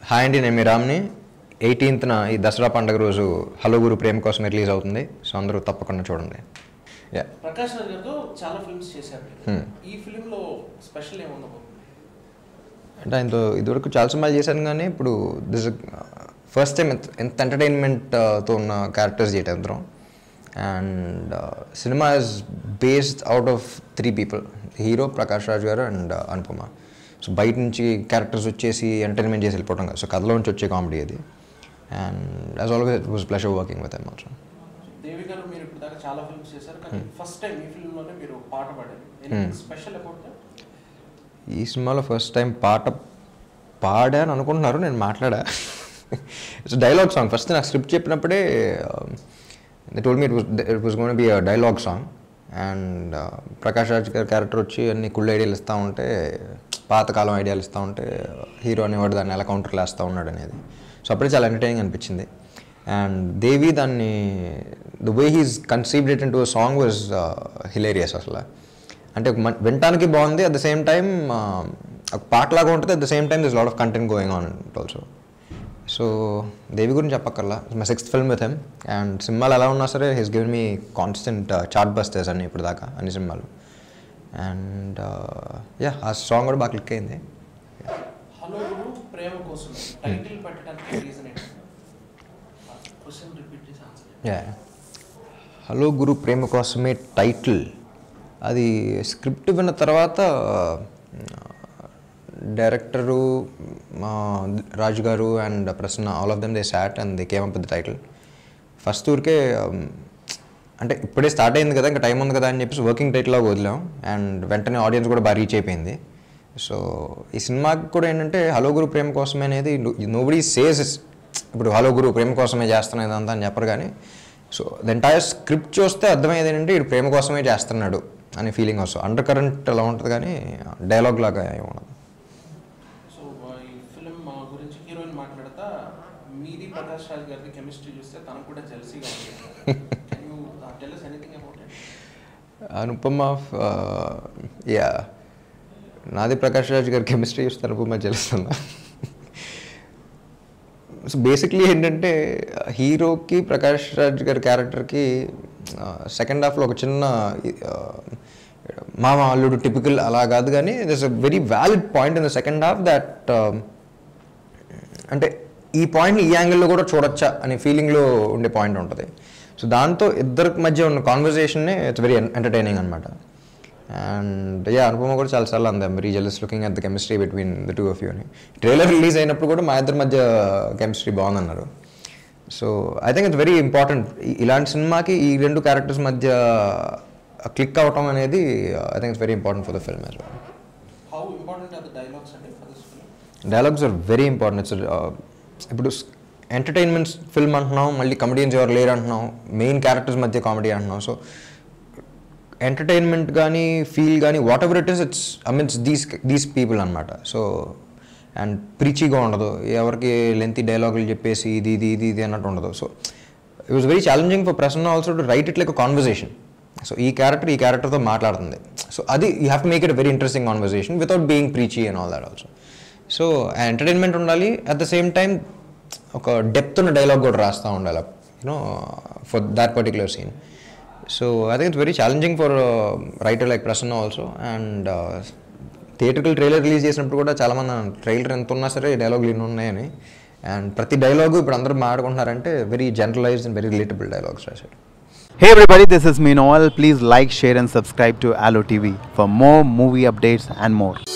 Hi అండి నేను మీ రామ్ని ఎయిటీన్త్న ఈ దసరా పండుగ రోజు హలో గురు ప్రేమ కోసం రిలీజ్ అవుతుంది సో అందరూ తప్పకుండా చూడండి యా ప్రకాష్ రాజ్ గారితో చాలా ఫిల్మ్స్ చేశారు Hmm. ఈ ఫిల్మ్ లో స్పెషల్ ఏముండబోతుంది అంటే ఆయనతో ఇదివరకు చాలా సినిమాలు చేశాను కానీ ఇప్పుడు దిస్ ఫస్ట్ టైం ఎంత ఎంటర్టైన్మెంట్తో ఉన్న క్యారెక్టర్స్ చేయటం ఇద్దరం and cinema is based out of three people hero Prakash Raj గారు అండ్ అనుపమ సో బయట నుంచి క్యారెక్టర్స్ వచ్చేసి ఎంటర్టైన్మెంట్ చేసి వెళ్ళిపోవడం కాదు సో కథలో నుంచి వచ్చే కామెడీ అది and as always it was pleasure working with them also Devi garu మీరు ఇప్పుడు దాకా చాలా ఫిల్మ్స్ చేశారు కానీ ఫస్ట్ టైం ఈ ఫిల్మ్ లోనే మీరు పాట పాడారు Hmm. స్పెషల్ అబౌట్ ఈ సినిమాలో ఫస్ట్ టైం పాట పాడాను అనుకుంటున్నారు నేను మాట్లాడా ఇట్స్ డైలాగ్ సాంగ్ ఫస్ట్ నాకు స్క్రిప్ట్ చెప్పినప్పుడే told me it was gonna be dialogue song and Prakash Raj గారి క్యారెక్టర్ వచ్చి అన్ని కుళ్ళు ఐడియాలు ఇస్తూ ఉంటే పాతకాలం ఐడియాలు ఇస్తూ ఉంటే హీరో అనేవాడు దాన్ని ఎలా కౌంటర్లు వేస్తూ ఉన్నాడు అనేది సో అప్పుడే చాలా ఎంటర్టైనింగ్ అనిపించింది అండ్ దేవి దాన్ని the way he's conceived it into song was hilarious అసలు అంటే ఒక మన్- వినటానికి బాగుంది అట్ ద సేమ్ టైం ఒక పాటలాగా ఉంటుంది at the same time this lot of content going on also so Devi గురించి చెప్పక్కర్లా my sixth film with him and సినిమాలు ఎలా ఉన్నా సరే he's given me constant chart busters అన్ని ఇప్పుడు దాకా అన్ని సినిమాలు అండ్ యా ఆ సాంగ్ కూడా బాగా క్లిక్ అయింది హలో గురు ప్రేమ కోసం టైటిల్ పెట్టడానికి రీజన్ ఏంటి క్వశ్చన్ రిపీట్ చేసి answer yeah hello Guru Prema Kosame title అది స్క్రిప్ట్ విన్న తర్వాత డైరెక్టరు మా రాజు గారు and Prasanna all of them they sat and they came up with title first ఊరికే um, అంటే ఇప్పుడే స్టార్ట్ అయింది కదా ఇంకా టైం ఉంది కదా అని చెప్పేసి వర్కింగ్ టైటిల్గా వదిలాం అండ్ వెంటనే ఆడియన్స్ కూడా బాగా రీచ్ అయిపోయింది సో ఈ సినిమాకి కూడా ఏంటంటే హలో గురు ప్రేమ కోసమే అనేది నోబడి సేస్ ఇప్పుడు హలో గురు ప్రేమ కోసమే చేస్తున్నాం ఇదంతా అని చెప్పరు కానీ సో ద ఎంటైర్ స్క్రిప్ట్ చూస్తే అర్థమయ్యేది ఏంటంటే ఇటు ప్రేమ కోసమే చేస్తున్నాడు అనే ఫీలింగ్ వస్తుంది అండర్ కరెంట్ అలా ఉంటుంది కానీ డైలాగ్ లాగా ఏమి ఉండదు సో ఈ ఫిల్మ్ గురించి హీరోయిన్ మాట్లాడతా మీది ప్రకాష్ రాజ్ గారి కెమిస్ట్రీ చూస్తే తనకు కూడా జెల్సీగా ఉంది can you tell us anything about it Anupama yeah నాది ప్రకాష్ రాజ్ గారి కెమిస్ట్రీ చూస్తే అనుపమ తెలుస్తుందా సో బేసిక్లీ ఏంటంటే హీరోకి ప్రకాష్ రాజ్ గారి క్యారెక్టర్కి సెకండ్ హాఫ్లో ఒక చిన్న uh, మామ అల్లుడు టిపికల్ అలా కాదు కానీ this a very valid point in the second half that అంటే ఈ పాయింట్ని ఈ యాంగిల్లో కూడా చూడొచ్చా అనే ఫీలింగ్లో ఉండే పాయింట్ ఉంటుంది సో దాంతో ఇద్దరి మధ్య ఉన్న కాన్వర్జేషన్నే ఇట్స్ వెరీ ఎంటర్టైనింగ్ అనమాట అండ్ యా అనుపమ కూడా చాలా సార్లు అందాం very jealous looking at the chemistry between the two of you అని ట్రైలర్ రిలీజ్ అయినప్పుడు కూడా మా ఇద్దరి మధ్య కెమిస్ట్రీ బాగుందన్నారు so I think it's very important ఇలాంటి సినిమాకి ఈ రెండు క్యారెక్టర్స్ మధ్య క్లిక్ అవటం అనేది I think it's very important for the film as well how important are the dialogues అండి for this film dialogues are very important it's ఇప్పుడు entertainment film అంటున్నాం మళ్ళీ కమెడియన్స్ ఎవరు లేరు అంటున్నాం మెయిన్ క్యారెక్టర్స్ మధ్య కామెడీ అంటున్నాం సో ఎంటర్టైన్మెంట్ కానీ ఫీల్ కానీ whatever it is it's I means these these people అనమాట సో అండ్ ప్రీచీగా ఉండదు ఎవరికి లెంతీ డైలాగులు చెప్పేసి ఇది ఇది ఇది ఇది అన్నట్టు ఉండదు so it was very challenging for Prasanna also to write it like conversation so ఈ క్యారెక్టర్ ఈ క్యారెక్టర్తో మాట్లాడుతుంది సో అది you have to make it very interesting conversation without being preachy and all that also so entertainment ఉండాలి at the same time ఒక depth ఉన్న dialogue కూడా రాస్తూ ఉండాలి you know for that particular scene so I think it's very challenging for writer like Prasanna also and theatrical trailer release చేసినప్పుడు కూడా చాలామంది trailer ఎంత ఉన్నా సరే డైలాగులు ఎన్ని ఉన్నాయని అండ్ ప్రతి డైలాగు ఇప్పుడు అందరూ మాట్లాడుకుంటున్నారంటే very generalised and very relatable dialogues రాశాడు Hey everybody, this is me Noel. Please like, share, and subscribe to Allo TV for more movie updates and more.